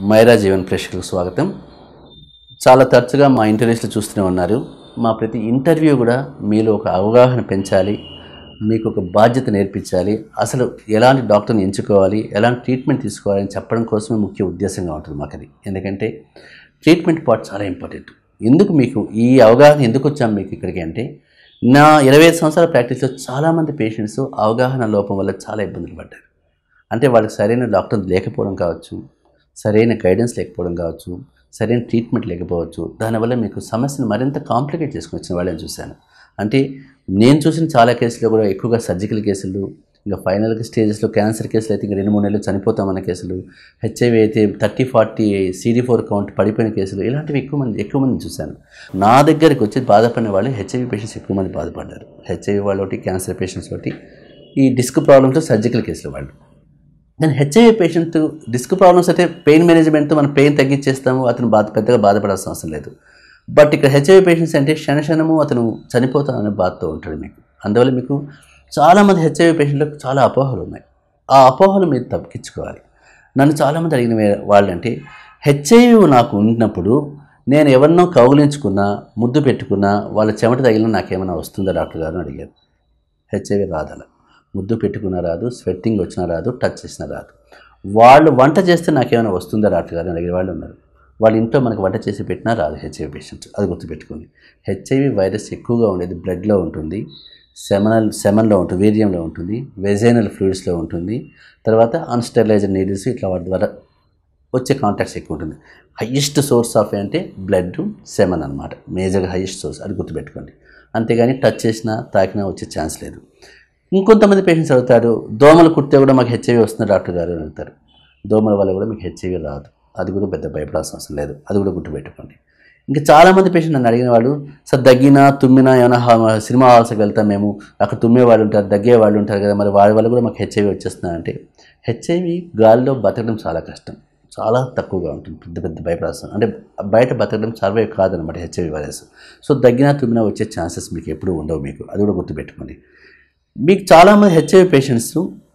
మైరా జీవన్ ప్రేక్షకులకు స్వాగతం చాలా తరచుగా మా ఇంటర్వ్యూస్లో చూస్తూనే ఉన్నారు మా ప్రతి ఇంటర్వ్యూ కూడా మీలో ఒక అవగాహన పెంచాలి మీకు ఒక బాధ్యత నేర్పించాలి అసలు ఎలాంటి డాక్టర్ని ఎంచుకోవాలి ఎలాంటి ట్రీట్మెంట్ తీసుకోవాలి అని చెప్పడం కోసమే ముఖ్య ఉద్దేశంగా ఉంటుంది మాకు అది ఎందుకంటే ట్రీట్మెంట్ పార్ట్ చాలా ఇంపార్టెంట్ ఎందుకు మీకు ఈ అవగాహన ఎందుకు వచ్చాం మీకు ఇక్కడికి అంటే నా ఇరవై ఐదు సంవత్సరాల ప్రాక్టీస్లో చాలామంది పేషెంట్స్ అవగాహన లోపం వల్ల చాలా ఇబ్బందులు పడ్డారు అంటే వాళ్ళకి సరైన డాక్టర్ లేకపోవడం కావచ్చు సరైన గైడెన్స్ లేకపోవడం కావచ్చు సరైన ట్రీట్మెంట్ లేకపోవచ్చు దానివల్ల మీకు సమస్యను మరింత కాంప్లికేట్ చేసుకుని వచ్చిన వాళ్ళని చూశాను అంటే నేను చూసిన చాలా కేసులు కూడా ఎక్కువగా సర్జికల్ కేసులు ఇంకా ఫైనల్ స్టేజెస్లో క్యాన్సర్ కేసులు అయితే ఇంకా రెండు మూడు నెలలు చనిపోతామన్న కేసులు హెచ్ఐవి అయితే thirty forty CD four count పడిపోయిన కేసులు ఇలాంటివి ఎక్కువ మంది ఎక్కువ మంది చూశాను నా దగ్గరికి వచ్చి బాధపడిన వాళ్ళు హెచ్ఐవి పేషెంట్స్ ఎక్కువ మంది బాధపడ్డారు హెచ్ఐవి వాళ్ళు ఒకటి క్యాన్సర్ పేషెంట్స్ ఒకటి ఈ డిస్క్ ప్రాబ్లమ్స్ సర్జికల్ కేసులు వాళ్ళు కానీ హెచ్ఐవి పేషెంట్ డిస్క్ ప్రాబ్లమ్స్ అయితే పెయిన్ మేనేజ్మెంట్తో మనం పెయిన్ తగ్గించేస్తాము అతను బాధ పెద్దగా బాధపడాల్సిన అవసరం లేదు బట్ ఇక్కడ హెచ్ఐవి పేషెంట్స్ అంటే క్షణక్షణము అతను చనిపోతాననే బాధతో ఉంటాడు మీకు అందువల్ల మీకు చాలామంది హెచ్ఐవి పేషెంట్లకు చాలా అపోహలు ఉన్నాయి ఆ అపోహలు మీరు తగ్గించుకోవాలి నన్ను చాలామంది అడిగిన వే- వాళ్ళంటే హెచ్ఐవి నాకు ఉన్నప్పుడు నేను ఎవరినో కౌగిలించుకున్నా ముద్దు పెట్టుకున్నా వాళ్ళ చెమట తగిలిన నాకేమైనా వస్తుందా డాక్టర్ గారు అని అడిగారు హెచ్ఐవి రాదల ముద్దు పెట్టుకున్నా రాదు స్వెట్టింగ్ వచ్చినా రాదు టచ్ చేసినా రాదు వాళ్ళు వంట చేస్తే నాకేమైనా వస్తుందా డాక్టర్ గారు అని అడిగే వాళ్ళు ఉన్నారు వాళ్ళ ఇంట్లో మనకు వంట చేసి పెట్టినా రాదు హెచ్ఐవి పేషెంట్ అది గుర్తుపెట్టుకోండి హెచ్ఐవి వైరస్ ఎక్కువగా ఉండేది బ్లడ్లో ఉంటుంది సెమనల్ సెమన్లో ఉంటుంది వీర్యంలో ఉంటుంది వెజైనల్ ఫ్లూయిడ్స్లో ఉంటుంది తర్వాత అన్స్టెరిలైజర్ నీడిల్స్ ఇట్లా వాటి ద్వారా వచ్చే కాంటాక్ట్స్ ఎక్కువ ఉంటుంది హయ్యెస్ట్ సోర్స్ ఆఫ్ అంటే బ్లడ్ సెమన్ అనమాట మేజర్గా హయ్యెస్ట్ సోర్స్ అది గుర్తుపెట్టుకోండి అంతేగాని టచ్ చేసినా తాకినా వచ్చే ఛాన్స్ లేదు ఇంకొంతమంది పేషెంట్స్ అడుగుతారు దోమలు కుట్టే కూడా మాకు హెచ్ఐవి వస్తుంది డాక్టర్ గారు అని అడుగుతారు దోమల వల్ల కూడా మీకు హెచ్ఐవి రాదు అది కూడా పెద్ద భయపడాల్సిన అవసరం లేదు అది కూడా గుర్తుపెట్టుకోండి ఇంకా చాలామంది పేషెంట్ నన్ను అడిగిన వాళ్ళు సార్ దగ్గినా తుమ్మినా ఏమైనా హా- సినిమా హాల్స్కి వెళ్తాం మేము అక్కడ తుమ్మే వాళ్ళు ఉంటారు దగ్గే వాళ్ళు ఉంటారు కదా మరి వాళ్ళ వల్ల కూడా మాకు హెచ్ఐవి వచ్చేస్తున్నా అంటే హెచ్ఐవి గాలిలో బతకడం చాలా కష్టం చాలా తక్కువగా ఉంటుంది పెద్ద పెద్ద భయపడాల్సిన అంటే బయట బతకడం సర్వే కాదనమాట హెచ్ఐవి వైరస్ సో దగ్గినా తుమ్మినా వచ్చే ఛాన్సెస్ మీకు ఎప్పుడూ ఉండవు మీకు అది కూడా గుర్తుపెట్టుకోండి మీకు చాలామంది హెచ్ఐవి పేషెంట్స్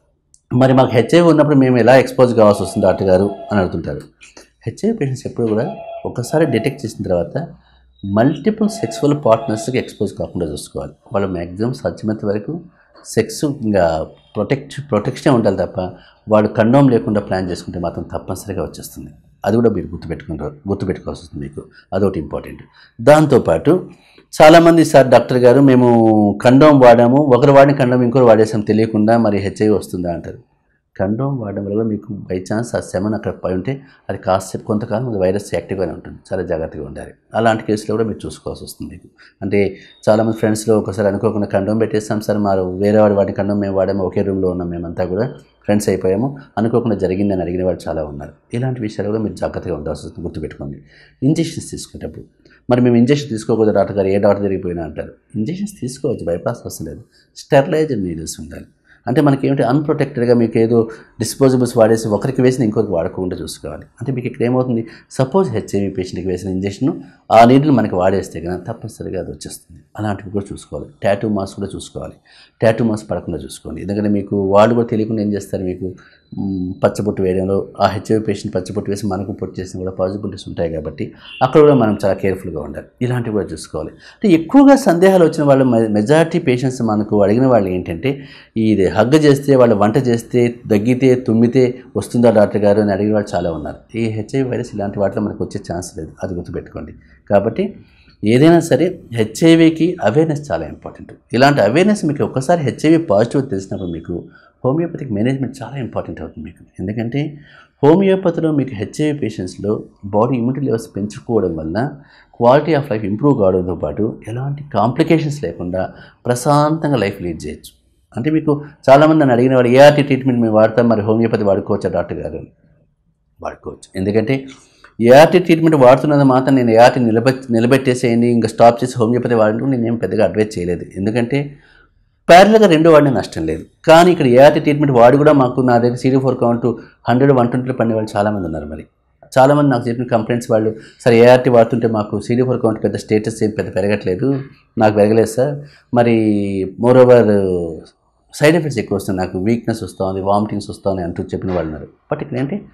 మరి మాకు హెచ్ఐవి ఉన్నప్పుడు మేము ఎలా ఎక్స్పోజ్ కావాల్సి వస్తుంది డాక్టర్ గారు అని అడుగుతుంటారు హెచ్ఐవి పేషెంట్స్ ఎప్పుడు కూడా ఒకసారి డిటెక్ట్ చేసిన తర్వాత మల్టిపుల్ సెక్సువల్ పార్ట్నర్స్కి ఎక్స్పోజ్ కాకుండా చూసుకోవాలి వాళ్ళు మ్యాక్సిమం సాధ్యమైనంత వరకు సెక్స్ ఇంకా ప్రొటెక్ట్ ప్రొటెక్షన్ ఉండాలి తప్ప వాడు కండోమ్ లేకుండా ప్లాన్ చేసుకుంటే మాత్రం తప్పనిసరిగా వచ్చేస్తుంది అది కూడా మీరు గుర్తుపెట్టుకుంటారు గుర్తుపెట్టుకోవాల్సి వస్తుంది మీకు అదొకటి ఇంపార్టెంట్ దాంతోపాటు చాలామంది సార్ డాక్టర్ గారు మేము కండోమ్ వాడాము ఒకరు వాడిన కండోమ్ ఇంకోరు వాడేసాం తెలియకుండా మరి హెచ్ఐవి వస్తుందా అంటారు కండోమ్ వాడడం వల్ల మీకు బై ఛాన్స్ ఆ సెమన్ అక్కడ పై ఉంటే అది కాసేపు కొంతకాలం అది వైరస్ యాక్టివ్గానే ఉంటుంది చాలా జాగ్రత్తగా ఉండాలి అలాంటి కేసులో కూడా మీరు చూసుకోవాల్సి వస్తుంది మీకు అంటే చాలామంది ఫ్రెండ్స్లో ఒకసారి అనుకోకుండా కండోమ్ పెట్టేస్తాం సార్ మారు వేరే వాడు వాడిని కండోమ్ మేము వాడాము ఒకే రూమ్లో ఉన్నాం మేమంతా కూడా ఫ్రెండ్స్ అయిపోయాము అనుకోకుండా జరిగిందని అడిగిన వాళ్ళు చాలా ఉన్నారు ఇలాంటి విషయాలు కూడా మీరు జాగ్రత్తగా ఉండాల్సి వస్తుంది గుర్తుపెట్టుకోండి ఇంజెక్షన్స్ తీసుకునేటప్పుడు మరి మేము ఇంజెక్షన్ తీసుకోకూడదు డాక్టర్ గారు ఏ డాక్టర్ జరిగిపోయినా అంటారు ఇంజెక్షన్స్ తీసుకోవచ్చు బైపాస్ అవసరం లేదు స్టెరిలైజర్ నీడిల్స్ ఉండాలి అంటే మనకి ఏమిటి అన్ప్రొటెక్టెడ్గా మీకు ఏదో డిస్పోజబుల్స్ వాడేసి ఒకరికి వేసిన ఇంకొకరికి వాడకుండా చూసుకోవాలి అంటే మీకు ఇక్కడ ఏమవుతుంది సపోజ్ హెచ్ఐవి పేషెంట్కి వేసిన ఇంజెక్షన్ ఆ నీటిని మనకి వాడేస్తే కనుక తప్పనిసరిగా అది వచ్చేస్తుంది అలాంటివి కూడా చూసుకోవాలి టాటూ మాస్క్ కూడా చూసుకోవాలి టాటూ మాస్క్ పడకుండా చూసుకోండి ఎందుకంటే మీకు వాళ్ళు కూడా తెలియకుండా ఏం చేస్తారు మీకు మ్, పచ్చబొట్టు వేయడంలో ఆ హెచ్ఐవి పేషెంట్ పచ్చబొట్టు వేసి మనకు పొట్టు చేసిన కూడా పాజిబిలిటీస్ ఉంటాయి కాబట్టి అక్కడ కూడా మనం చాలా కేర్ఫుల్గా ఉండాలి ఇలాంటివి కూడా చూసుకోవాలి అంటే ఎక్కువగా సందేహాలు వచ్చిన వాళ్ళు మెజారిటీ పేషెంట్స్ మనకు అడిగిన వాళ్ళు ఏంటంటే ఇది హగ్గ చేస్తే వాళ్ళు వంట చేస్తే దగ్గితే తుమ్మితే వస్తుందా డాక్టర్ గారు అని అడిగిన వాళ్ళు చాలా ఉన్నారు ఈ హెచ్ఐవి వైరస్ ఇలాంటి వాటిలో మనకు వచ్చే ఛాన్స్ లేదు అది గుర్తుపెట్టుకోండి కాబట్టి ఏదైనా సరే హెచ్ఐవికి అవేర్నెస్ చాలా ఇంపార్టెంట్ ఇలాంటి అవేర్నెస్ మీకు ఒక్కసారి హెచ్ఐవి పాజిటివ్ తెలిసినప్పుడు మీకు హోమియోపతిక్ మేనేజ్మెంట్ చాలా ఇంపార్టెంట్ అవుతుంది మీకు ఎందుకంటే హోమియోపతిలో మీకు హెచ్ఐవి పేషెంట్స్లో బాడీ ఇమ్యూనిటీ లెవెల్స్ పెంచుకోవడం వల్ల క్వాలిటీ ఆఫ్ లైఫ్ ఇంప్రూవ్ కావడంతో పాటు ఎలాంటి కాంప్లికేషన్స్ లేకుండా ప్రశాంతంగా లైఫ్ లీడ్ చేయొచ్చు అంటే మీకు చాలామంది నన్ను అడిగిన వాళ్ళు ఏఆర్టీ ట్రీట్మెంట్ మేము వాడతాం మరి హోమియోపతి వాడుకోవచ్చా డాక్టర్ గారు వాడుకోవచ్చు ఎందుకంటే ఏఆర్టీ ట్రీట్మెంట్ వాడుతున్నది మాత్రం నేను ఏఆర్టీ నిలబె నిలబెట్టేసేయండి ఇంకా స్టాప్ చేసి హోమియోపతి వాడంటూ నేనేం పెద్దగా అడ్వైజ్ చేయలేదు ఎందుకంటే ప్యారల్గా రెండు వాడిన నష్టం లేదు కానీ ఇక్కడ ఏఆర్టీ ట్రీట్మెంట్ వాడి కూడా మాకు నా దగ్గర CD four count hundred one ట్వంటీలో పడిన వాళ్ళు చాలామంది ఉన్నారు మరి చాలామంది నాకు చెప్పిన కంప్లైంట్స్ వాళ్ళు సార్ ఏఆర్టీ వాడుతుంటే మాకు సీడీ ఫోర్ కౌంట్ పెద్ద స్టేటస్ ఏం పెద్ద పెరగట్లేదు నాకు పెరగలేదు సార్ మరి మోర్ ఓవర్ సైడ్ ఎఫెక్ట్స్ ఎక్కువ వస్తాయి నాకు వీక్నెస్ వస్తుంది వామిటింగ్స్ వస్తాయని అంటూ చెప్పిన వాళ్ళు ఉన్నారు బట్ ఇక్కడ ఏంటి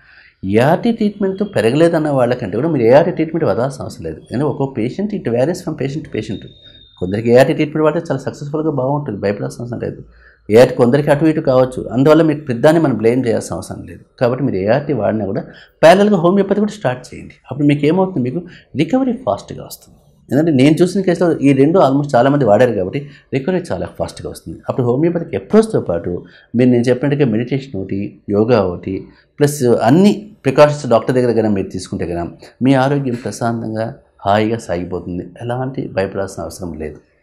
ఏఆర్టీ ట్రీట్మెంట్ పెరగలేదన్న వాళ్ళకంటే కూడా మీరు ఏఆర్టీ ట్రీట్మెంట్ వదాల్సిన అవసరం లేదు ఎందుకంటే ఒక్కో patient it varies from patient to patient కొందరికి ఏఆర్టీ ట్రీట్మెంట్ వాడితే చాలా సక్సెస్ఫుల్గా బాగుంటుంది భయపడాల్సిన అవసరం లేదు ఏఆర్టీ కొందరికి అటు ఇటు కావచ్చు అందువల్ల మీకు పెద్దాన్ని మనం బ్లేమ్ చేయాల్సిన అవసరం లేదు కాబట్టి మీరు ఏఆర్టీ వాడినా కూడా ప్యారల్గా హోమియోపతి కూడా స్టార్ట్ చేయండి అప్పుడు మీకు ఏమవుతుంది మీకు రికవరీ ఫాస్ట్గా వస్తుంది ఎందుకంటే నేను చూసిన కేసులో ఈ రెండు ఆల్మోస్ట్ చాలామంది వాడారు కాబట్టి రికవరీ చాలా ఫాస్ట్గా వస్తుంది అప్పుడు హోమియోపతిక్ అప్రోచ్తో పాటు మీరు నేను చెప్పినట్టుగా మెడిటేషన్ ఒకటి యోగా ఒకటి ప్లస్ అన్ని ప్రికాషన్స్ డాక్టర్ దగ్గర కనుక మీరు తీసుకుంటే కనుక మీ ఆరోగ్యం ప్రశాంతంగా హాయిగా సాగిపోతుంది ఎలాంటి భయపడాల్సిన అవసరం లేదు